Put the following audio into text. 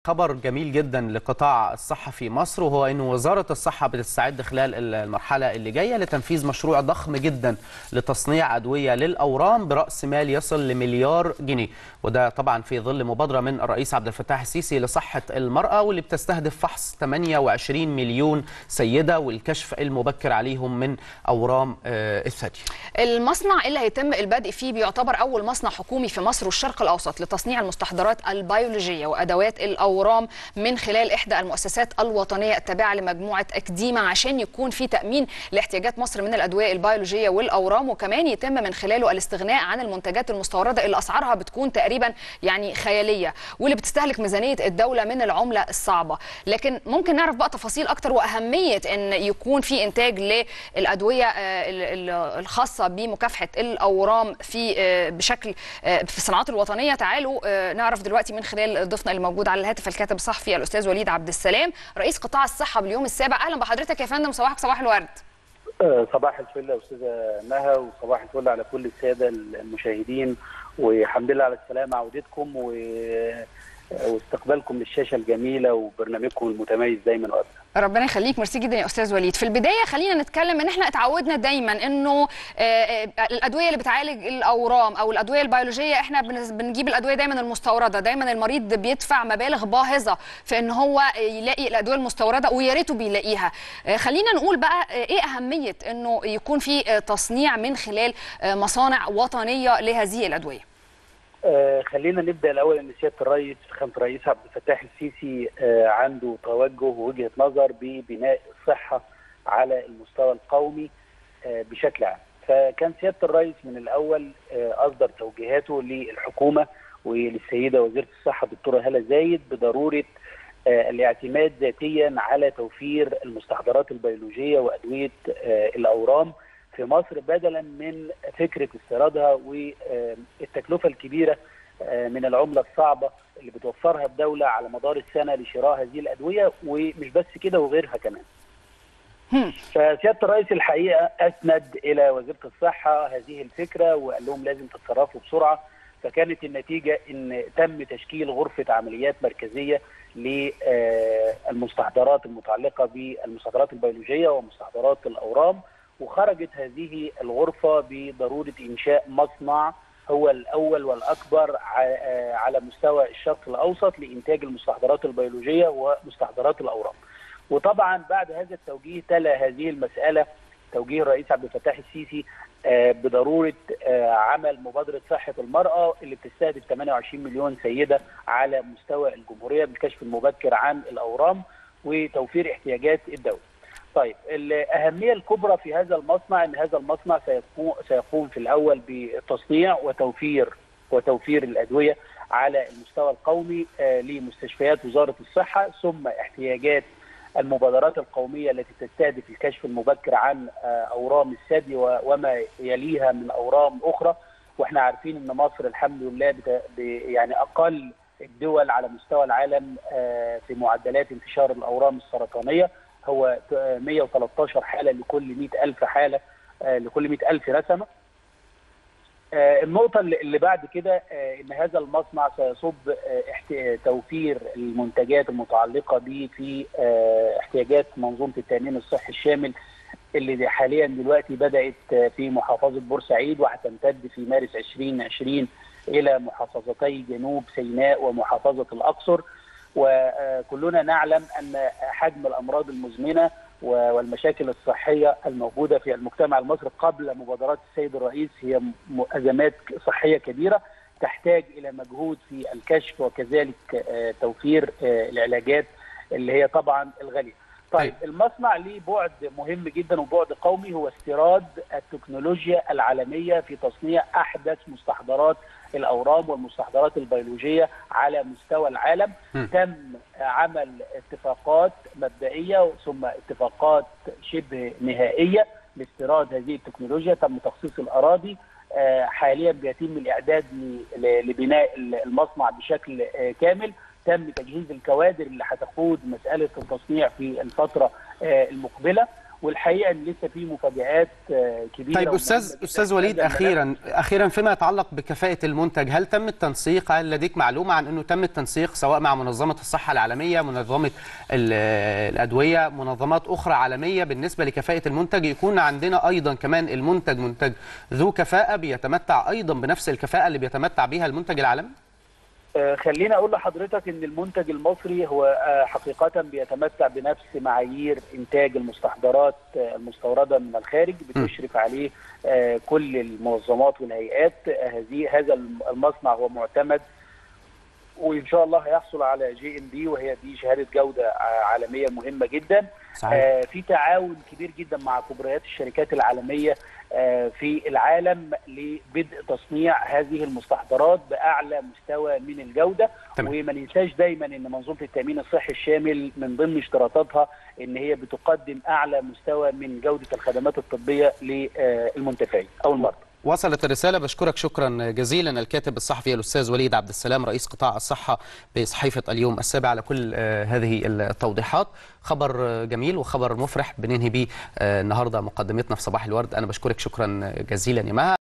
خبر جميل جدا لقطاع الصحة في مصر وهو أن وزارة الصحة بتستعد خلال المرحلة اللي جاية لتنفيذ مشروع ضخم جدا لتصنيع أدوية للأورام برأس مال يصل لمليار جنيه وده طبعا في ظل مبادرة من الرئيس عبد الفتاح السيسي لصحة المرأة واللي بتستهدف فحص 28 مليون سيدة والكشف المبكر عليهم من أورام الثدي المصنع اللي هيتم البدء فيه بيعتبر أول مصنع حكومي في مصر والشرق الأوسط لتصنيع المستحضرات البيولوجية وأدوات الأورام الاورام من خلال احدى المؤسسات الوطنيه التابعه لمجموعه اكديما عشان يكون في تامين لاحتياجات مصر من الادويه البيولوجيه والاورام وكمان يتم من خلاله الاستغناء عن المنتجات المستورده اللي اسعارها بتكون تقريبا يعني خياليه واللي بتستهلك ميزانيه الدوله من العمله الصعبه لكن ممكن نعرف بقى تفاصيل اكتر واهميه ان يكون في انتاج للادويه الخاصه بمكافحه الاورام في بشكل في الصناعات الوطنيه تعالوا نعرف دلوقتي من خلال ضيفنا الموجود على الهاتف الكاتب الصحفي الاستاذ وليد عبد السلام رئيس قطاع الصحه باليوم السابع اهلا بحضرتك يا فندم صباحك صباح الورد صباح الفل يا استاذه نهى وصباح الفل على كل الساده المشاهدين والحمد لله على السلامه عودتكم و... واستقبالكم للشاشه الجميله وبرنامجكم المتميز دايما وابدا ربنا يخليك ميرسي جدا يا استاذ وليد في البدايه خلينا نتكلم ان احنا اتعودنا دايما انه الادويه اللي بتعالج الاورام او الادويه البيولوجيه احنا بنجيب الادويه دايما المستورده دايما المريض بيدفع مبالغ باهظه في ان هو يلاقي الادويه المستورده ويا ريته بيلاقيها خلينا نقول بقى ايه اهميه انه يكون في تصنيع من خلال مصانع وطنيه لهذه الادويه آه خلينا نبدا الاول ان سياده الرئيس فخامه الرئيس عبد الفتاح السيسي آه عنده توجه ووجهه نظر ببناء الصحه على المستوى القومي آه بشكل عام فكان سياده الرئيس من الاول اصدر توجيهاته للحكومه وللسيده وزيره الصحه الدكتوره هاله زايد بضروره الاعتماد ذاتيا على توفير المستحضرات البيولوجيه وادويه الاورام في مصر بدلا من فكره استيرادها والتكلفه الكبيره من العمله الصعبه اللي بتوفرها الدوله على مدار السنه لشراء هذه الادويه ومش بس كده وغيرها كمان. فسياده الرئيس الحقيقه اسند الى وزيره الصحه هذه الفكره وقال لهم لازم تتصرفوا بسرعه فكانت النتيجه ان تم تشكيل غرفه عمليات مركزيه للمستحضرات المتعلقه بالمستحضرات البيولوجيه ومستحضرات الاورام وخرجت هذه الغرفة بضرورة إنشاء مصنع هو الأول والأكبر على مستوى الشرق الأوسط لإنتاج المستحضرات البيولوجية ومستحضرات الأورام وطبعا بعد هذا التوجيه تلا هذه المسألة توجيه الرئيس عبد الفتاح السيسي بضرورة عمل مبادرة صحة المرأة اللي بتستهدف 28 مليون سيدة على مستوى الجمهورية بالكشف المبكر عن الأورام وتوفير احتياجات الدولة طيب الأهمية الكبرى في هذا المصنع أن هذا المصنع سيقوم, سيقوم في الأول بالتصنيع وتوفير وتوفير الأدوية على المستوى القومي لمستشفيات وزارة الصحة ثم احتياجات المبادرات القومية التي تستهدف الكشف المبكر عن أورام الثدي وما يليها من أورام أخرى واحنا عارفين أن مصر الحمد لله يعني أقل الدول على مستوى العالم في معدلات انتشار الأورام السرطانية هو 113 حاله لكل 100000 حاله لكل 100000 رسمه النقطه اللي بعد كده ان هذا المصنع سيصب توفير المنتجات المتعلقه به في احتياجات منظومه التامين الصحي الشامل اللي حاليا دلوقتي بدات في محافظه بورسعيد وهتمتد في مارس 2020 الى محافظتي جنوب سيناء ومحافظه الاقصر وكلنا نعلم ان حجم الامراض المزمنه والمشاكل الصحيه الموجوده في المجتمع المصري قبل مبادرات السيد الرئيس هي ازمات صحيه كبيره تحتاج الى مجهود في الكشف وكذلك توفير العلاجات اللي هي طبعا الغاليه. طيب المصنع ليه بعد مهم جدا وبعد قومي هو استيراد التكنولوجيا العالميه في تصنيع احدث مستحضرات الاورام والمستحضرات البيولوجيه على مستوى العالم م. تم عمل اتفاقات مبدئيه ثم اتفاقات شبه نهائيه لاستيراد هذه التكنولوجيا تم تخصيص الاراضي حاليا بيتم الاعداد لبناء المصنع بشكل كامل تم تجهيز الكوادر اللي هتقود مساله التصنيع في الفتره المقبله والحقيقه ان لسه في مفاجات آه، كبيره طيب ومهمة استاذ جداً استاذ في وليد هذا الملف. اخيرا اخيرا فيما يتعلق بكفاءه المنتج هل تم التنسيق هل لديك معلومه عن انه تم التنسيق سواء مع منظمه الصحه العالميه منظمه ال- الادويه منظمات اخرى عالميه بالنسبه لكفاءه المنتج يكون عندنا ايضا كمان المنتج منتج ذو كفاءه بيتمتع ايضا بنفس الكفاءه اللي بيتمتع بها المنتج العالمي آه، خليني اقول لحضرتك ان المنتج المصري هو آه، حقيقه بيتمتع بنفس معايير انتاج المستحضرات آه، المستورده من الخارج بتشرف عليه آه، كل المنظمات والهيئات آه، هذه هذا المصنع هو معتمد وان شاء الله هيحصل على جي ام بي وهي دي شهاده جوده آه، عالميه مهمه جدا صحيح آه، في تعاون كبير جدا مع كبريات الشركات العالميه آه، في العالم لبدء تصنيع هذه المستحضرات باعلى مستوى من الجوده تمام. وما ننساش دايما ان منظومه التامين الصحي الشامل من ضمن اشتراطاتها ان هي بتقدم اعلى مستوى من جوده الخدمات الطبيه للمنتفعين او المرضى وصلت الرسالة بشكرك شكرا جزيلا الكاتب الصحفي الأستاذ وليد عبد السلام رئيس قطاع الصحة بصحيفة اليوم السابع على كل آه، هذه التوضيحات خبر آه، جميل وخبر مفرح بننهي بيه آه، النهاردة مقدمتنا في صباح الورد أنا بشكرك شكرا جزيلا يا مها